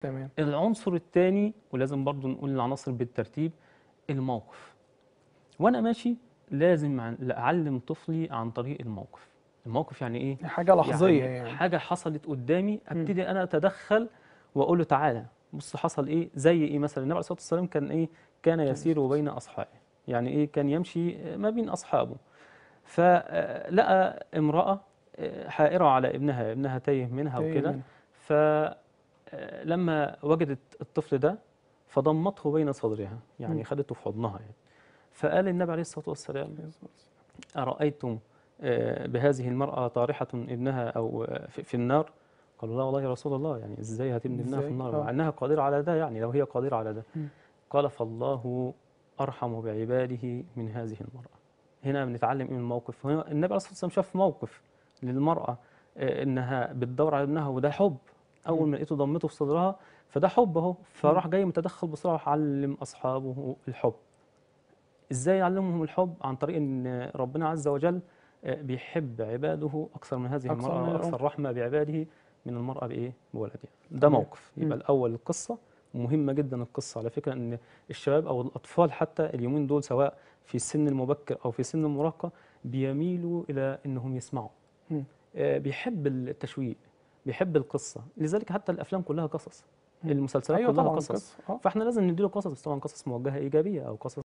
تمام العنصر الثاني ولازم برضو نقول العناصر بالترتيب الموقف وانا ماشي لازم عن- اعلم طفلي عن طريق الموقف الموقف يعني ايه حاجه لحظيه يعني, حاجه حصلت قدامي ابتدي انا اتدخل واقول له تعالى بص حصل ايه زي ايه مثلا النبي عليه الصلاه والسلام كان ايه كان يسير بين اصحابه يعني ايه كان يمشي ما بين اصحابه فلقى امراه حائره على ابنها ابنها تايه منها تايه وكده منها. فلما وجدت الطفل ده فضمته بين صدرها يعني مم. خدته في حضنها يعني فقال النبي عليه الصلاه والسلام أرأيتم آه، بهذه المرأة طارحة ابنها أو آه، في في النار قالوا لا والله يا رسول الله يعني إزاي هتبني ابنها في إزاي؟ النار آه. مع أنها قادرة على ده يعني لو هي قادرة على ده مم. قال فالله أرحم بعباده من هذه المرأة هنا بنتعلم إيه من الموقف هنا النبي عليه الصلاة والسلام شاف موقف للمرأة آه، إنها بتدور على ابنها وده حب أول ما لقيته ضمته في صدرها فده حب أهو فراح جاي متدخل بسرعة راح علم أصحابه الحب ازاي يعلمهم الحب عن طريق ان ربنا عز وجل آه، بيحب عباده اكثر من هذه أكثر المراه من الأم. واكثر رحمه بعباده من المراه بايه بولدها ده تمام. موقف يبقى مم. الاول القصه مهمه جدا القصه على فكره ان الشباب او الاطفال حتى اليومين دول سواء في السن المبكر او في سن المراهقه بيميلوا الى انهم يسمعوا مم. آه، بيحب التشويق بيحب القصه لذلك حتى الافلام كلها قصص مم. المسلسلات ايوه كلها طبعا قصص قصة. اه فاحنا لازم نديله قصص بس طبعا قصص موجهه ايجابيه او قصص